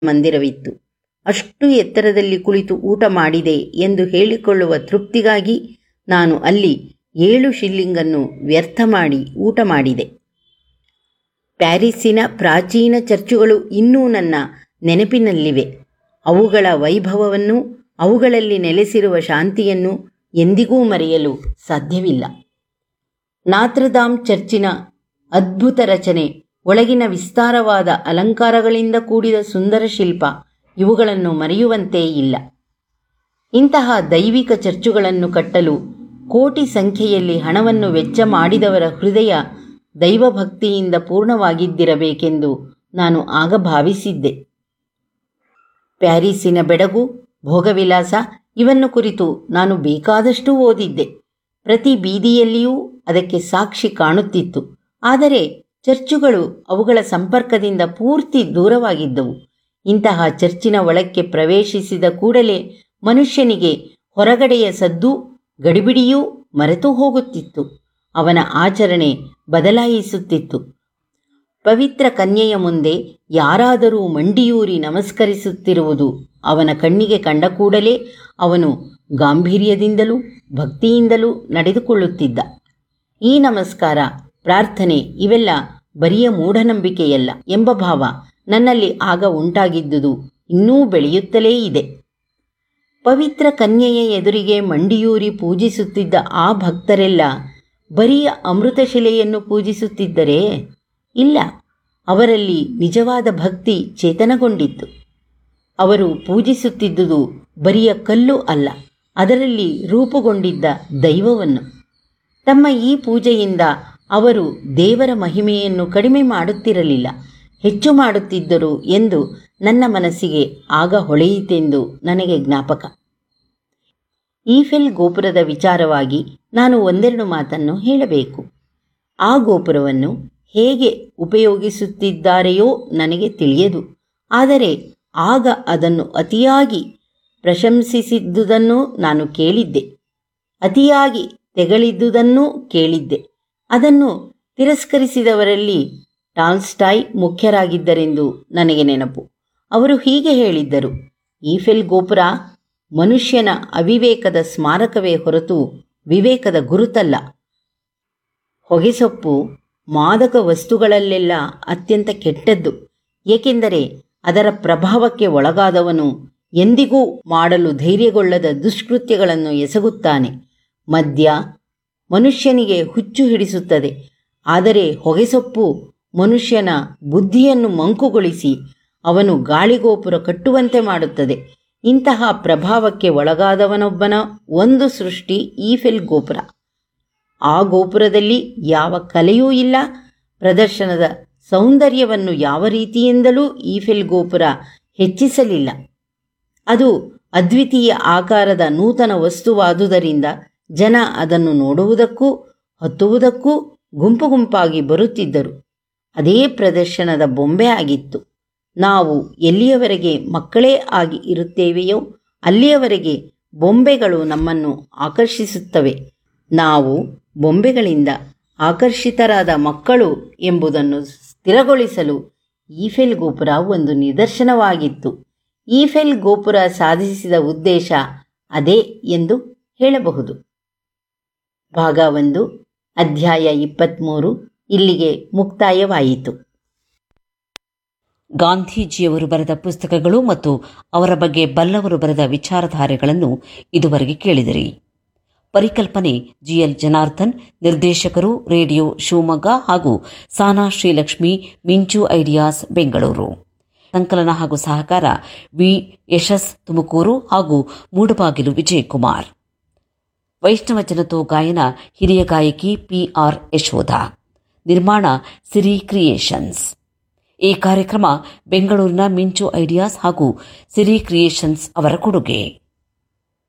ಮಂದಿರವಿತ್ತು ಅಷ್ಟು ಎತ್ತರದಲ್ಲಿ ಕುಳಿತು ಊಟ ಮಾಡಿದೆ ಎಂದು ಹೇಳಿಕೊಳ್ಳುವ ತೃಪ್ತಿಗಾಗಿ ನಾನು ಅಲ್ಲಿ ಏಳು ಶಿಲ್ಲಿಂಗನ್ನು ವ್ಯರ್ಥ ಮಾಡಿ ಊಟ ಮಾಡಿದೆ ಪ್ಯಾರಿಸ್ಸಿನ ಪ್ರಾಚೀನ ಚರ್ಚುಗಳು ಇನ್ನೂ ನನ್ನ ನೆನಪಿನಲ್ಲಿವೆ ಅವುಗಳ ವೈಭವವನ್ನು ಅವುಗಳಲ್ಲಿ ನೆಲೆಸಿರುವ ಶಾಂತಿಯನ್ನು ಎಂದಿಗೂ ಮರೆಯಲು ಸಾಧ್ಯವಿಲ್ಲ ನಾತ್ರದಾಮ್ ಚರ್ಚಿನ ಅದ್ಭುತ ರಚನೆ ಒಳಗಿನ ವಿಸ್ತಾರವಾದ ಅಲಂಕಾರಗಳಿಂದ ಕೂಡಿದ ಸುಂದರ ಶಿಲ್ಪ ಇವುಗಳನ್ನು ಮರೆಯುವಂತೇ ಇಲ್ಲ ಇಂತಹ ದೈವಿಕ ಚರ್ಚುಗಳನ್ನು ಕಟ್ಟಲು ಕೋಟಿ ಸಂಖ್ಯೆಯಲ್ಲಿ ಹಣವನ್ನು ವೆಚ್ಚ ಮಾಡಿದವರ ಹೃದಯ ದೈವಭಕ್ತಿಯಿಂದ ಪೂರ್ಣವಾಗಿದ್ದಿರಬೇಕೆಂದು ನಾನು ಆಗ ಭಾವಿಸಿದ್ದೆ ಪ್ಯಾರಿಸ್ಸಿನ ಬೆಡಗು ಭೋಗವಿಲಾಸ ಇವನ್ನು ಕುರಿತು ನಾನು ಬೇಕಾದಷ್ಟು ಓದಿದ್ದೆ ಪ್ರತಿ ಬೀದಿಯಲ್ಲಿಯೂ ಅದಕ್ಕೆ ಸಾಕ್ಷಿ ಕಾಣುತ್ತಿತ್ತು ಆದರೆ ಚರ್ಚುಗಳು ಅವುಗಳ ಸಂಪರ್ಕದಿಂದ ಪೂರ್ತಿ ದೂರವಾಗಿದ್ದವು ಇಂತಹ ಚರ್ಚಿನ ಒಳಕ್ಕೆ ಪ್ರವೇಶಿಸಿದ ಕೂಡಲೇ ಮನುಷ್ಯನಿಗೆ ಹೊರಗಡೆಯ ಸದ್ದು ಗಡಿಬಿಡಿಯೂ ಮರೆತು ಹೋಗುತ್ತಿತ್ತು ಅವನ ಆಚರಣೆ ಬದಲಾಯಿಸುತ್ತಿತ್ತು ಪವಿತ್ರ ಕನ್ಯೆಯ ಮುಂದೆ ಯಾರಾದರೂ ಮಂಡಿಯೂರಿ ನಮಸ್ಕರಿಸುತ್ತಿರುವುದು ಅವನ ಕಣ್ಣಿಗೆ ಕಂಡ ಕೂಡಲೇ ಅವನು ಗಾಂಭೀರ್ಯದಿಂದಲೂ ಭಕ್ತಿಯಿಂದಲೂ ನಡೆದುಕೊಳ್ಳುತ್ತಿದ್ದ ಈ ನಮಸ್ಕಾರ ಪ್ರಾರ್ಥನೆ ಇವೆಲ್ಲ ಬರಿಯ ಮೂಢನಂಬಿಕೆಯಲ್ಲ ಎಂಬ ಭಾವ ನನ್ನಲ್ಲಿ ಆಗ ಉಂಟಾಗಿದ್ದುದು ಇನ್ನೂ ಬೆಳೆಯುತ್ತಲೇ ಇದೆ ಪವಿತ್ರ ಕನ್ಯೆಯ ಎದುರಿಗೆ ಮಂಡಿಯೂರಿ ಪೂಜಿಸುತ್ತಿದ್ದ ಆ ಭಕ್ತರೆಲ್ಲ ಬರಿಯ ಅಮೃತಶಿಲೆಯನ್ನು ಪೂಜಿಸುತ್ತಿದ್ದರೆ ಇಲ್ಲ ಅವರಲ್ಲಿ ನಿಜವಾದ ಭಕ್ತಿ ಚೇತನಗೊಂಡಿತ್ತು ಅವರು ಪೂಜಿಸುತ್ತಿದ್ದುದು ಬರಿಯ ಕಲ್ಲು ಅಲ್ಲ ಅದರಲ್ಲಿ ರೂಪುಗೊಂಡಿದ್ದ ದೈವವನ್ನು ತಮ್ಮ ಈ ಪೂಜೆಯಿಂದ ಅವರು ದೇವರ ಮಹಿಮೆಯನ್ನು ಕಡಿಮೆ ಮಾಡುತ್ತಿರಲಿಲ್ಲ ಹೆಚ್ಚು ಮಾಡುತ್ತಿದ್ದರು ಎಂದು ನನ್ನ ಮನಸ್ಸಿಗೆ ಆಗ ಹೊಳೆಯಿತೆಂದು ನನಗೆ ಜ್ಞಾಪಕ ಈಫೆಲ್ ಗೋಪುರದ ವಿಚಾರವಾಗಿ ನಾನು ಒಂದೆರಡು ಮಾತನ್ನು ಹೇಳಬೇಕು ಆ ಗೋಪುರವನ್ನು ಹೇಗೆ ಉಪಯೋಗಿಸುತ್ತಿದ್ದಾರೆಯೋ ನನಗೆ ತಿಳಿಯದು ಆದರೆ ಆಗ ಅದನ್ನು ಅತಿಯಾಗಿ ಪ್ರಶಂಸಿಸಿದ್ದುದನ್ನು ನಾನು ಕೇಳಿದ್ದೆ ಅತಿಯಾಗಿ ತೆಗಳಿದ್ದುದನ್ನೂ ಕೇಳಿದ್ದೆ ಅದನ್ನು ತಿರಸ್ಕರಿಸಿದವರಲ್ಲಿ ಟಾಲ್ಸ್ಟಾಯ್ ಮುಖ್ಯರಾಗಿದ್ದರೆಂದು ನನಗೆ ನೆನಪು ಅವರು ಹೀಗೆ ಹೇಳಿದ್ದರು ಈಫೆಲ್ ಗೋಪುರ ಮನುಷ್ಯನ ಅವಿವೇಕದ ಸ್ಮಾರಕವೇ ಹೊರತು ವಿವೇಕದ ಗುರುತಲ್ಲ ಹೊಗೆಸೊಪ್ಪು ಮಾದಕ ವಸ್ತುಗಳಲ್ಲೆಲ್ಲ ಅತ್ಯಂತ ಕೆಟ್ಟದ್ದು ಏಕೆಂದರೆ ಅದರ ಪ್ರಭಾವಕ್ಕೆ ಒಳಗಾದವನು ಎಂದಿಗೂ ಮಾಡಲು ಧೈರ್ಯಗೊಳ್ಳದ ದುಷ್ಕೃತ್ಯಗಳನ್ನು ಎಸಗುತ್ತಾನೆ ಮದ್ಯ ಮನುಷ್ಯನಿಗೆ ಹುಚ್ಚು ಹಿಡಿಸುತ್ತದೆ ಆದರೆ ಹೊಗೆಸೊಪ್ಪು ಮನುಷ್ಯನ ಬುದ್ಧಿಯನ್ನು ಮಂಕುಗೊಳಿಸಿ ಅವನು ಗಾಳಿಗೋಪುರ ಕಟ್ಟುವಂತೆ ಮಾಡುತ್ತದೆ ಇಂತಹ ಪ್ರಭಾವಕ್ಕೆ ಒಳಗಾದವನೊಬ್ಬನ ಒಂದು ಸೃಷ್ಟಿ ಈಫೆಲ್ ಗೋಪುರ ಆ ಗೋಪುರದಲ್ಲಿ ಯಾವ ಕಲೆಯೂ ಇಲ್ಲ ಪ್ರದರ್ಶನದ ಸೌಂದರ್ಯವನ್ನು ಯಾವ ರೀತಿಯಿಂದಲೂ ಈಫೆಲ್ ಗೋಪುರ ಹೆಚ್ಚಿಸಲಿಲ್ಲ ಅದು ಅದ್ವಿತೀಯ ಆಕಾರದ ನೂತನ ವಸ್ತುವಾದುದರಿಂದ ಜನ ಅದನ್ನು ನೋಡುವುದಕ್ಕೂ ಹತ್ತುವುದಕ್ಕೂ ಗುಂಪು ಗುಂಪಾಗಿ ಬರುತ್ತಿದ್ದರು ಅದೇ ಪ್ರದರ್ಶನದ ಬೊಂಬೆ ಆಗಿತ್ತು ನಾವು ಎಲ್ಲಿಯವರೆಗೆ ಮಕ್ಕಳೇ ಆಗಿ ಇರುತ್ತೇವೆಯೋ ಅಲ್ಲಿಯವರೆಗೆ ಬೊಂಬೆಗಳು ನಮ್ಮನ್ನು ಆಕರ್ಷಿಸುತ್ತವೆ ನಾವು ಬೊಂಬೆಗಳಿಂದ ಆಕರ್ಷಿತರಾದ ಮಕ್ಕಳು ಎಂಬುದನ್ನು ಸ್ಥಿರಗೊಳಿಸಲು ಈಫೆಲ್ ಗೋಪುರ ಒಂದು ನಿದರ್ಶನವಾಗಿತ್ತು ಈಫೆಲ್ ಗೋಪುರ ಸಾಧಿಸಿದ ಉದ್ದೇಶ ಅದೇ ಎಂದು ಹೇಳಬಹುದು ಭಾಗ ಒಂದು ಅಧ್ಯಾಯ ಇಪ್ಪತ್ತ್ಮೂರು ಇಲ್ಲಿಗೆ ಮುಕ್ತಾಯವಾಯಿತು ಗಾಂಧೀಜಿಯವರು ಬರೆದ ಪುಸ್ತಕಗಳು ಮತ್ತು ಅವರ ಬಗ್ಗೆ ಬಲ್ಲವರು ಬರೆದ ವಿಚಾರಧಾರೆಗಳನ್ನು ಇದುವರೆಗೆ ಕೇಳಿದಿರಿ ಪರಿಕಲ್ಪನೆ ಜಿಎಲ್ ಜನಾರ್ದನ್ ನಿರ್ದೇಶಕರು ರೇಡಿಯೋ ಶಿವಮೊಗ್ಗ ಹಾಗೂ ಸಾನಾ ಶ್ರೀಲಕ್ಷ್ಮಿ ಮಿಂಚು ಐಡಿಯಾಸ್ ಬೆಂಗಳೂರು ಸಂಕಲನ ಹಾಗೂ ಸಹಕಾರ ವಿ ಯಶಸ್ ತುಮಕೂರು ಹಾಗೂ ಮೂಡಬಾಗಿಲು ವಿಜಯಕುಮಾರ್ ವೈಷ್ಣವ ಜನತೋ ಗಾಯನ ಹಿರಿಯ ಗಾಯಕಿ ಪಿಆರ್ ಯಶೋಧ ನಿರ್ಮಾಣ ಸಿರಿ ಕ್ರಿಯೇಷನ್ಸ್ ಈ ಕಾರ್ಯಕ್ರಮ ಬೆಂಗಳೂರಿನ ಮಿಂಚು ಐಡಿಯಾಸ್ ಹಾಗೂ ಸಿರಿ ಕ್ರಿಯೇಷನ್ಸ್ ಅವರ ಕೊಡುಗೆ